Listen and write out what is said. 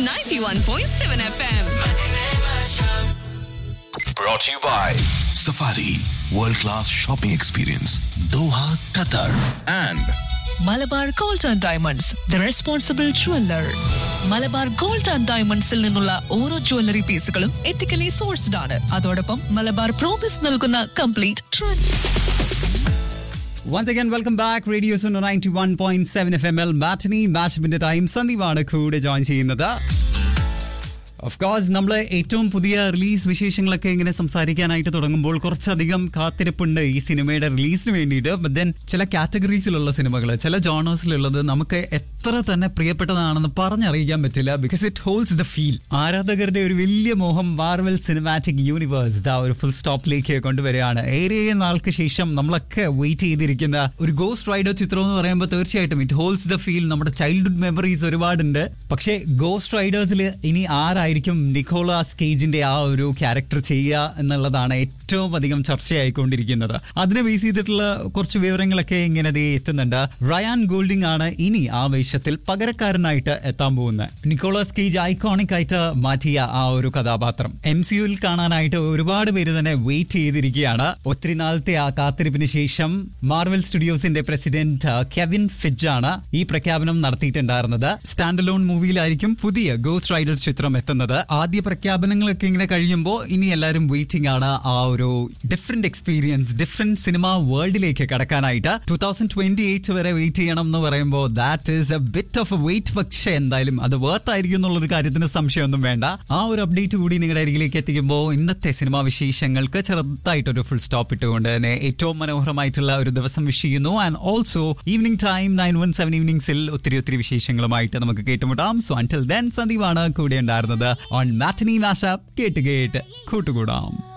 91.7 FM. Brought to you by Safari World Class Shopping Experience Doha, Qatar and Malabar gold and diamonds the responsible jeweller Malabar gold and ഡയമണ്ട്സിൽ നിന്നുള്ള ഓരോ jewellery പീസുകളും ethically sourced ആണ് അതോടൊപ്പം Malabar promise നൽകുന്ന complete trust Once again, welcome back. Radio Suno 91.7 FML matinee മാച്ചപ്പിന്റെ time സന്ദീപാണ് കൂടെ ജോയിൻ ചെയ്യുന്നത് ഓഫ് കോഴ്സ് നമ്മൾ ഏറ്റവും പുതിയ റിലീസ് വിശേഷങ്ങളൊക്കെ ഇങ്ങനെ സംസാരിക്കാനായിട്ട് തുടങ്ങുമ്പോൾ കുറച്ചധികം കാത്തിരിപ്പുണ്ട് ഈ സിനിമയുടെ റിലീസിന് വേണ്ടിയിട്ട് ബട്ട് ദെൻ ചില കാറ്റഗറീസിലുള്ള സിനിമകൾ ചില ജോണേഴ്സിലുള്ളത് നമുക്ക് എത്ര തന്നെ പ്രിയപ്പെട്ടതാണെന്ന് പറഞ്ഞറിയിക്കാൻ പറ്റില്ല because it holds the feel ആരാധകരുടെ ഒരു വലിയ മോഹം മാർവൽ സിനിമാറ്റിക് യൂണിവേഴ്സ് ഇതാ ഒരു ഫുൾ സ്റ്റോപ്പിലേക്ക് കൊണ്ടുവരികയാണ് ഏറെ നാൾക്ക് ശേഷം നമ്മളൊക്കെ വെയിറ്റ് ചെയ്തിരിക്കുന്ന ഒരു ഗോസ്റ്റ് റൈഡർ ചിത്രം എന്ന് പറയുമ്പോൾ തീർച്ചയായിട്ടും ഇറ്റ് ഹോൾഡ്സ് ദ ഫീൽ നമ്മുടെ ചൈൽഡ്ഹുഡ് മെമ്മറീസ് ഒരുപാടുണ്ട് പക്ഷേ ഗോസ്റ്റ് റൈഡേഴ്സിൽ ഇനി ആരായിരിക്കും നിക്കോളാസ് കേജിന്റെ ആ ഒരു ക്യാരക്ടർ ചെയ്യുക എന്നുള്ളതാണ് ഏറ്റവും അധികം ചർച്ചയായിക്കൊണ്ടിരിക്കുന്നത് അതിനെ ബേസ് ചെയ്തിട്ടുള്ള കുറച്ച് വിവരങ്ങളൊക്കെ ഇങ്ങനെ ദേ എത്തുന്നുണ്ട് റയാൻ ഗോൾഡിംഗ് ആണ് ഇനി ആ വേഷത്തിൽ പകരക്കാരനായിട്ട് എത്താൻ പോകുന്നത് നിക്കോളാസ് കേജ് ഐക്കോണിക് ആയിട്ട് മാറ്റിയ ആ ഒരു കഥാപാത്രം എം സി യുയിൽ കാണാനായിട്ട് ഒരുപാട് പേര് തന്നെ വെയിറ്റ് ചെയ്തിരിക്കുകയാണ് ഒത്തിരി നാളത്തെ ആ കാത്തിരിപ്പിന് ശേഷം മാർവൽ സ്റ്റുഡിയോസിന്റെ പ്രസിഡന്റ് കെവിൻ ഫിഡ്ജ് ആണ് ഈ പ്രഖ്യാപനം നടത്തിയിട്ടുണ്ടായിരുന്നത് സ്റ്റാൻഡ് ലോൺ മൂവിയിലായിരിക്കും പുതിയ ഗോസ്റ്റ് റൈഡർ ചിത്രം എത്തുന്നത് ആദ്യ പ്രഖ്യാപനങ്ങളൊക്കെ ഇങ്ങനെ കഴിയുമ്പോൾ ഇനി എല്ലാവരും വെയിറ്റിംഗ് ആണ് ആ ഒരു ഡിഫറെന്റ് എക്സ്പീരിയൻസ് ഡിഫറെന്റ് സിനിമ വേൾഡിലേക്ക് കടക്കാനായിട്ട് ടൂ തൗസൻഡ് ട്വന്റി എയ്റ്റ് വരെ വെയിറ്റ് ചെയ്യണം എന്ന് പറയുമ്പോൾ that is a bit of a wait പക്ഷേ എന്തായാലും അത് വർത്ത് ആയിരിക്കും എന്നുള്ളൊരു കാര്യത്തിന് സംശയമൊന്നും വേണ്ട ആ ഒരു അപ്ഡേറ്റ് കൂടി നിങ്ങളുടെ അരികിലേക്ക് എത്തിക്കുമ്പോൾ ഇന്നത്തെ സിനിമാ വിശേഷങ്ങൾക്ക് ചെറുതായിട്ടൊരു ഫുൾ സ്റ്റോപ്പ് ഇട്ടുകൊണ്ട് തന്നെ ഏറ്റവും മനോഹരമായിട്ടുള്ള ഒരു ദിവസം വിഷ് ചെയ്യുന്നു and also evening time nine one seven ഈവനിങ്സിൽ ഒത്തിരി ഒത്തിരി വിശേഷങ്ങളുമായിട്ട് നമുക്ക് കേട്ടുമുട്ടാം സോ അൻറ്റിൽ ദെൻ സന്ദീപാണ് കൂടെ ഉണ്ടായിരുന്നത് ഓൺ മാറ്റനി മാഷപ്പ് കേട്ട് കേട്ട് കൂട്ടുകൂടാം